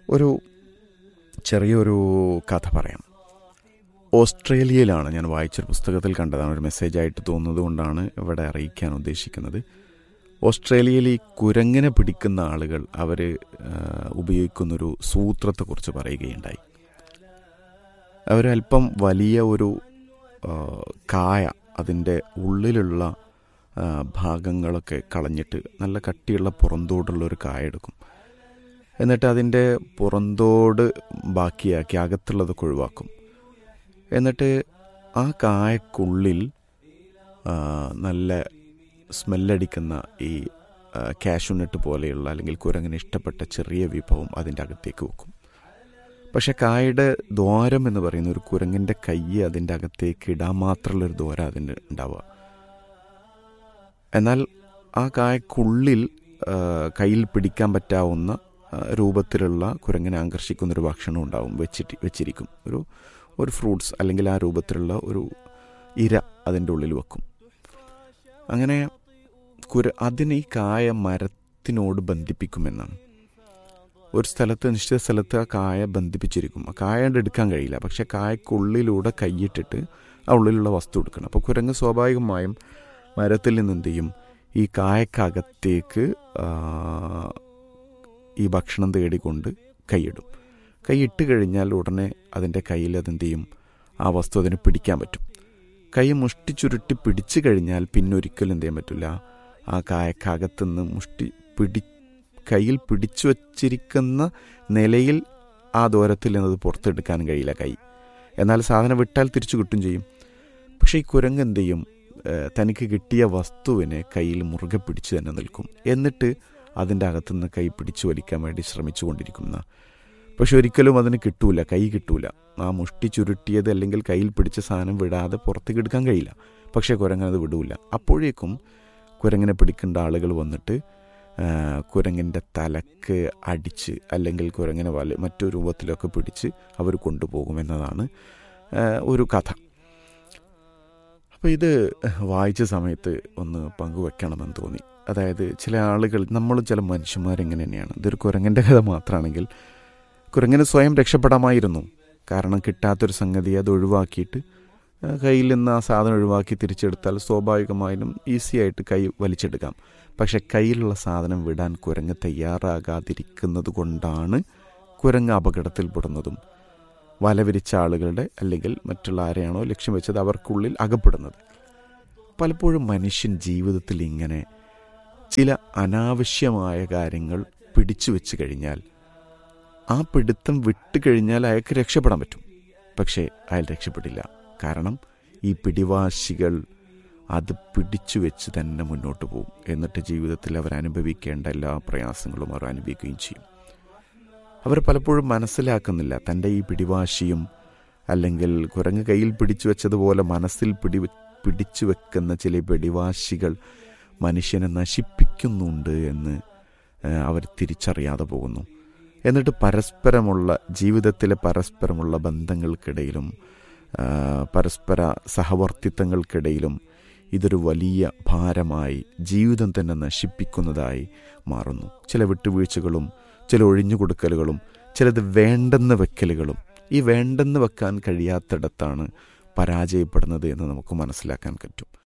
ഒരു ചെറിയൊരു കഥ പറയാം ഓസ്ട്രേലിയയിലാണ് ഞാൻ വായിച്ചൊരു പുസ്തകത്തിൽ കണ്ടതാണ് ഒരു മെസ്സേജായിട്ട് തോന്നുന്നത് കൊണ്ടാണ് ഇവിടെ അറിയിക്കാൻ ഉദ്ദേശിക്കുന്നത് ഓസ്ട്രേലിയയിൽ ഈ കുരങ്ങിനെ പിടിക്കുന്ന ആളുകൾ അവർ ഉപയോഗിക്കുന്നൊരു സൂത്രത്തെക്കുറിച്ച് പറയുകയുണ്ടായി അവരല്പം വലിയ ഒരു ആ, കായ അതിൻ്റെ ഉള്ളിലുള്ള ആ, ഭാഗങ്ങളൊക്കെ കളഞ്ഞിട്ട് നല്ല കട്ടിയുള്ള പുറന്തോടുള്ള ഒരു കായ എടുക്കും എന്നിട്ട് അതിൻ്റെ പുറന്തോട് ബാക്കിയാക്കി അകത്തുള്ളതൊക്കെ ഒഴിവാക്കും എന്നിട്ട് ആ കായക്കുള്ളിൽ ആ, നല്ല സ്മെല്ലടിക്കുന്ന ഈ കാഷ്യൂനട്ട് പോലെയുള്ള അല്ലെങ്കിൽ കുരങ്ങിന് ഇഷ്ടപ്പെട്ട ചെറിയ വിഭവം അതിൻ്റെ അകത്തേക്ക് വെക്കും പക്ഷെ കായയുടെ ദ്വാരം എന്ന് പറയുന്ന ഒരു കുരങ്ങിൻ്റെ കൈ അതിൻ്റെ അകത്തേക്ക് ഇടാൻ മാത്രമുള്ളൊരു ദ്വാരം അതിൻ്റെ ഉണ്ടാവുക എന്നാൽ ആ കായക്കുള്ളിൽ ആ, കയ്യിൽ പിടിക്കാൻ പറ്റാവുന്ന ആ, രൂപത്തിലുള്ള കുരങ്ങിനെ ആകർഷിക്കുന്ന ഒരു ഭക്ഷണം ഉണ്ടാവും വെച്ചിട്ട് വെച്ചിരിക്കും ഒരു ഒരു ഫ്രൂട്ട്സ് അല്ലെങ്കിൽ ആ രൂപത്തിലുള്ള ഒരു ഇര അതിൻ്റെ ഉള്ളിൽ വെക്കും അങ്ങനെ കുര അതിന് ഈ കായ മരത്തിനോട് ബന്ധിപ്പിക്കുമെന്നാണ് ഒരു സ്ഥലത്ത് നിശ്ചിത സ്ഥലത്ത് ആ കായ ബന്ധിപ്പിച്ചിരിക്കും ആ കായ കൊണ്ട് എടുക്കാൻ കഴിയില്ല പക്ഷെ കായക്കുള്ളിലൂടെ കൈയിട്ടിട്ട് ആ ഉള്ളിലുള്ള വസ്തു എടുക്കണം അപ്പോൾ കുരങ്ങ് സ്വാഭാവികമായും മരത്തിൽ നിന്ന് എന്ത് ചെയ്യും ഈ കായക്കകത്തേക്ക് ആ, ഈ ഭക്ഷണം തേടിക്കൊണ്ട് കൈയിടും കൈയിട്ട് കഴിഞ്ഞാൽ ഉടനെ അതിൻ്റെ കയ്യിൽ അതെന്ത് ചെയ്യും ആ വസ്തു അതിന് പിടിക്കാൻ പറ്റും കൈ മുഷ്ടി ചുരുട്ടി പിടിച്ചു കഴിഞ്ഞാൽ പിന്നെ ഒരിക്കലും എന്ത് ചെയ്യാൻ പറ്റില്ല ആ കായക്കകത്തുനിന്ന് മുഷ്ടി പിടി കയ്യിൽ പിടിച്ചു വച്ചിരിക്കുന്ന നിലയിൽ ആ ദൂരത്തിൽ നിന്നത് പുറത്തെടുക്കാൻ കഴിയില്ല കൈ എന്നാൽ സാധനം വിട്ടാൽ തിരിച്ചു കിട്ടും ചെയ്യും പക്ഷേ ഈ കുരങ്ങ് എന്ത് ചെയ്യും ഏഹ് തനിക്ക് കിട്ടിയ വസ്തുവിനെ കയ്യിൽ മുറുകെ പിടിച്ച് തന്നെ നിൽക്കും എന്നിട്ട് അതിൻ്റെ അകത്തുനിന്ന് കൈ പിടിച്ചു വലിക്കാൻ വേണ്ടി ശ്രമിച്ചു കൊണ്ടിരിക്കുന്ന പക്ഷെ ഒരിക്കലും അതിന് കിട്ടൂല കൈ കിട്ടൂല ആ മുഷ്ടി ചുരുട്ടിയത് അല്ലെങ്കിൽ കയ്യിൽ പിടിച്ച സാധനം വിടാതെ പുറത്തേക്ക് എടുക്കാൻ കഴിയില്ല പക്ഷേ കുരങ്ങനത് വിടൂല അപ്പോഴേക്കും കുരങ്ങിനെ പിടിക്കേണ്ട ആളുകൾ വന്നിട്ട് ആ, കുരങ്ങിൻ്റെ തലക്ക് അടിച്ച് അല്ലെങ്കിൽ കുരങ്ങിനെ വല മറ്റു രൂപത്തിലൊക്കെ പിടിച്ച് അവർ കൊണ്ടുപോകുമെന്നതാണ് ആ, ഒരു കഥ അപ്പോൾ ഇത് വായിച്ച സമയത്ത് ഒന്ന് പങ്കുവെക്കണമെന്ന് തോന്നി അതായത് ചില ആളുകൾ നമ്മൾ ചില മനുഷ്യന്മാരെങ്ങനെ തന്നെയാണ് ഇതൊരു കുരങ്ങൻ്റെ കഥ മാത്രമാണെങ്കിൽ കുരങ്ങിന് സ്വയം രക്ഷപ്പെടാമായിരുന്നു കാരണം കിട്ടാത്തൊരു സംഗതി അത് ഒഴിവാക്കിയിട്ട് ആ, കയ്യിൽ നിന്ന് ആ സാധനം ഒഴിവാക്കി തിരിച്ചെടുത്താൽ സ്വാഭാവികമായും ഈസി ആയിട്ട് കൈ വലിച്ചെടുക്കാം പക്ഷെ കയ്യിലുള്ള സാധനം വിടാൻ കുരങ്ങ് തയ്യാറാകാതിരിക്കുന്നത് കൊണ്ടാണ് കുരങ്ങ് അപകടത്തിൽപ്പെടുന്നതും വലവിരിച്ച ആളുകളുടെ അല്ലെങ്കിൽ മറ്റുള്ള ആരെയാണോ ലക്ഷ്യം വെച്ചത് അവർക്കുള്ളിൽ അകപ്പെടുന്നത് പലപ്പോഴും മനുഷ്യൻ ജീവിതത്തിൽ ഇങ്ങനെ ചില അനാവശ്യമായ കാര്യങ്ങൾ പിടിച്ചു വെച്ച് കഴിഞ്ഞാൽ ആ പിടുത്തം വിട്ട് കഴിഞ്ഞാൽ അയാൾക്ക് രക്ഷപ്പെടാൻ പറ്റും പക്ഷേ അയാൾ രക്ഷപ്പെടില്ല കാരണം ഈ പിടിവാശികൾ അത് പിടിച്ചു വെച്ച് തന്നെ മുന്നോട്ട് പോകും എന്നിട്ട് ജീവിതത്തിൽ അവർ അനുഭവിക്കേണ്ട എല്ലാ പ്രയാസങ്ങളും അവർ അനുഭവിക്കുകയും ചെയ്യും അവർ പലപ്പോഴും മനസ്സിലാക്കുന്നില്ല തൻ്റെ ഈ പിടിവാശിയും അല്ലെങ്കിൽ കുരങ്ങ് കയ്യിൽ പിടിച്ചു വെച്ചതുപോലെ മനസ്സിൽ പിടി പിടിച്ചു വെക്കുന്ന ചില പിടിവാശികൾ മനുഷ്യനെ നശിപ്പിക്കുന്നുണ്ട് എന്ന് ഏഹ്, അവർ തിരിച്ചറിയാതെ പോകുന്നു എന്നിട്ട് പരസ്പരമുള്ള ജീവിതത്തിലെ പരസ്പരമുള്ള ബന്ധങ്ങൾക്കിടയിലും ആ, പരസ്പര സഹവർത്തിത്വങ്ങൾക്കിടയിലും ഇതൊരു വലിയ ഭാരമായി ജീവിതം തന്നെ നശിപ്പിക്കുന്നതായി മാറുന്നു ചില വിട്ടുവീഴ്ചകളും ചില ഒഴിഞ്ഞുകൊടുക്കലുകളും ചിലത് വേണ്ടെന്ന് വെക്കലുകളും ഈ വേണ്ടെന്ന് വെക്കാൻ കഴിയാത്തിടത്താണ് പരാജയപ്പെടുന്നത് എന്ന് നമുക്ക് മനസ്സിലാക്കാൻ പറ്റും